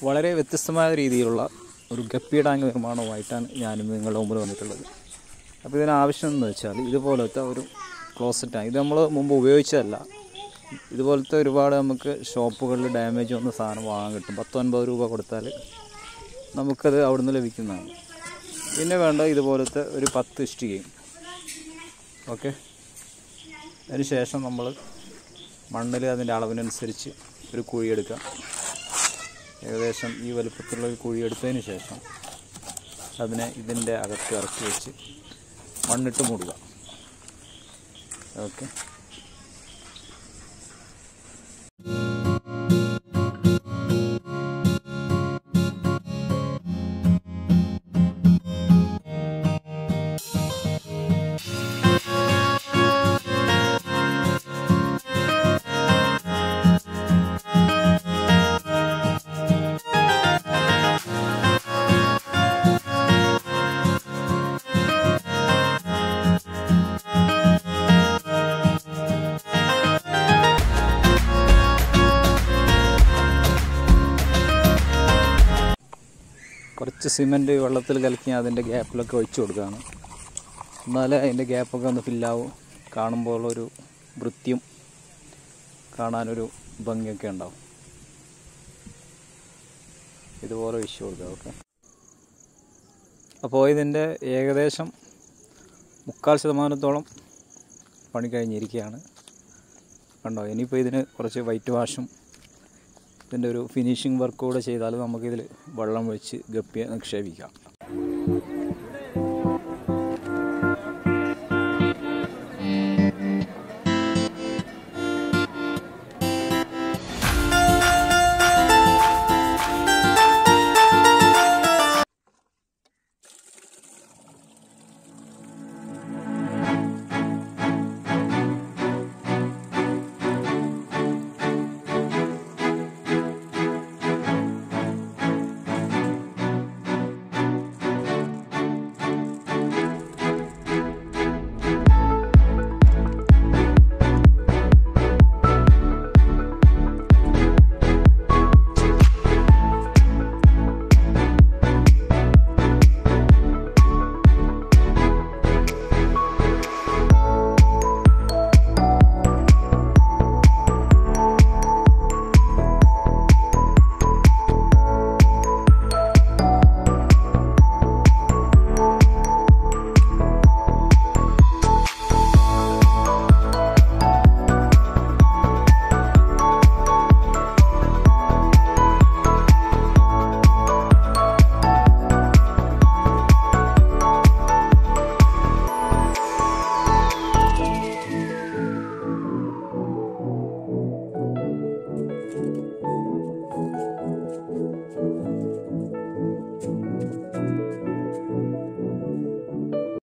വളരെ വ്യത്യസ്തമായ രീതിയിലുള്ള ഒരു ഗപ്പി ടാങ്ക് നിർമ്മാണവുമായിട്ടാണ് ഞാനിന്ന് നിങ്ങളുടെ മുമ്പിൽ വന്നിട്ടുള്ളത് അപ്പോൾ ഇതിന് ആവശ്യം എന്ന് വെച്ചാൽ ഇതുപോലത്തെ ഒരു ക്ലോസറ്റ് ടാങ്ക് ഇത് നമ്മൾ മുമ്പ് ഉപയോഗിച്ചതല്ല ഇതുപോലത്തെ ഒരുപാട് നമുക്ക് ഷോപ്പുകളിൽ ഡാമേജ് വന്ന സാധനം വാങ്ങാൻ കിട്ടും പത്തൊൻപത് രൂപ കൊടുത്താൽ നമുക്കത് അവിടുന്ന് ലഭിക്കുന്നതാണ് പിന്നെ വേണ്ട ഇതുപോലത്തെ ഒരു പത്ത് ഇഷ്ടികയും ഓക്കെ അതിന് ശേഷം നമ്മൾ മണ്ണിൽ അതിൻ്റെ അളവിനനുസരിച്ച് ഒരു കുഴി എടുക്കുക ഏകദേശം ഈ വലുപ്പത്തിലുള്ള ഒരു കുഴി എടുത്തതിന് ശേഷം അതിനെ ഇതിൻ്റെ അകത്ത് ഇറക്കി വെച്ച് മണ്ണിട്ട് മൂടുക ഓക്കെ കുറച്ച് സിമൻറ്റ് വെള്ളത്തിൽ കലക്കി അതിൻ്റെ ഗ്യാപ്പിലൊക്കെ ഒഴിച്ചു കൊടുക്കുകയാണ് എന്നാലേ അതിൻ്റെ ഗ്യാപ്പൊക്കെ ഒന്ന് ഫില്ലാവും കാണുമ്പോൾ ഒരു വൃത്തിയും കാണാനൊരു ഭംഗിയൊക്കെ ഉണ്ടാവും ഇതുപോലെ ഒഴിച്ചു കൊടുക്കുക ഓക്കെ അപ്പോൾ ഇതിൻ്റെ ഏകദേശം മുക്കാൽ ശതമാനത്തോളം പണി കഴിഞ്ഞിരിക്കുകയാണ് കണ്ടോ ഇനിയിപ്പോൾ ഇതിന് കുറച്ച് വൈറ്റ് വാഷും ഇതിൻ്റെ ഒരു ഫിനിഷിംഗ് വർക്ക് കൂടെ ചെയ്താൽ നമുക്കിതിൽ വെള്ളം ഒഴിച്ച് ഗപ്പിയെ നിക്ഷേപിക്കാം